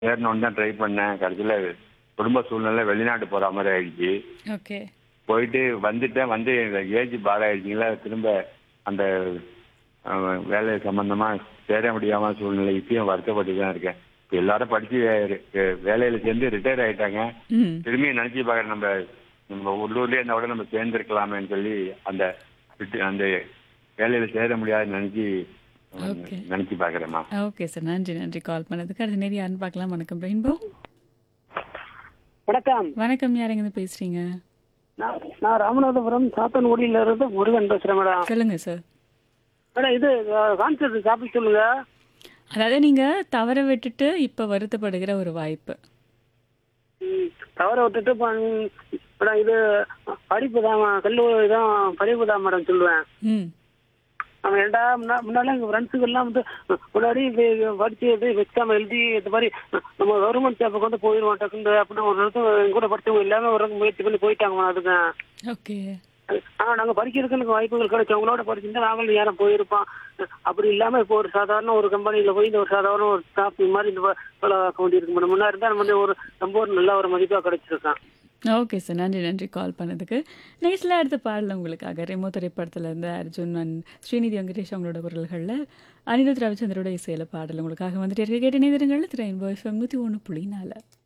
சேரணும்னு தான் ட்ரை பண்ணேன் கடைசியில் குடும்ப சூழ்நிலை வெளிநாட்டு போகிற மாதிரி ஆயிடுச்சு ஓகே போயிட்டு வந்துட்டேன் வந்து ஏஜ் பார் ஆயிடுச்சிங்களா திரும்ப அந்த அஹ், வேலை சம்பந்தமாக சேர முடியாம சூழ்நிலை இப்பயும் வருத்தப்பட்டு தான் இருக்கேன் இப்போ எல்லாரும் படித்து வேலையில் சேர்ந்து ரிட்டையர் ஆயிட்டாங்க ம் திரும்பி நினச்சி பார்க்குறேன் நம்ம நம்ம உள்ளூர்லேயே இருந்தால் கூட நம்ம சேர்ந்துருக்கலாமேன்னு சொல்லி அந்த விட்டு- அந்த வேலையில் சேர முடியாதுன்னு நினச்சி Okay. நினச்சி பார்க்குறேம்மா ஓகே சார் நன்றி நன்றி கால் பண்ணதுக்கு அடுத்த நேரம் யாருன்னு பார்க்கலாம் வணக்கம் ரெயின்போ வணக்கம் வணக்கம் யாருங்க பேசுறீங்க நான் நான் ராமநாதபுரம் சாத்தன்குடியில இருந்து முருகன் பேசுறேன் மேடம் சொல்லுங்க சார் மேடம் இது கான்செப்ட் டாபிக் சொல்லுங்க அதாவது நீங்க தவற விட்டுட்டு இப்ப வருத்தப்படுகிற ஒரு வாய்ப்பு ம், தவற விட்டுட்டு இப்ப, ம், மேடம் இது படிப்பு தான் கல்லூரி தான் படிப்பு தான் மேடம் சொல்லுவேன் ம் நம்ம ஏன்டா முன்னா முன்னால எங்க ஃப்ரெண்ட்ஸுக்கெல்லாம் வந்து முன்னாடி இது படிச்சு இது எக்ஸாம் எழுதி இந்த மாதிரி நம்ம கவர்மெண்ட் ஜாப்புக்கு வந்து போயிடுவோம் டக்குன்னு அப்படின்னு ஒரு இடத்துல எங்க கூட படிச்சவங்க எல்லாமே ஒரு முயற்சி பண்ணி போயிட்டாங்க அதுக்கு ஓகே ஆனா நாங்க படிக்கிறதுக்கு எனக்கு வாய்ப்புகள் கிடைச்சு உங்களோட படிச்சிருந்தா நாங்களும் யாரும் போயிருப்போம் அப்படி இல்லாம இப்போ ஒரு சாதாரண ஒரு கம்பெனில போய் இந்த ஒரு சாதாரண ஒரு ஸ்டாஃப் மாதிரி இந்த வேலை பார்க்க வேண்டியிருக்கு மேடம் முன்னாடி இருந்தா நம்ம வந்து ஒரு ரொம்ப ஒரு நல்ல ஒரு மதிப்பா கிடைச்சிருக்கான் ஓகே சார் நன்றி நன்றி கால் பண்ணதுக்கு நெக்ஸ்ட்ல அடுத்த பாடல உங்களுக்காக ரெமோ திரைப்படத்துல இருந்து அர்ஜுன் அண்ட் ஸ்ரீநிதி வெங்கடேஷ் அவங்களோட குரல்களில் அனிருத் ரவிச்சந்திரோட இசையில பாடல் உங்களுக்காக வந்துட்டு இருக்க கேட்டு நேரங்கள் திரையின் பாய் நூற்றி ஒன்று புள்ளி நாலு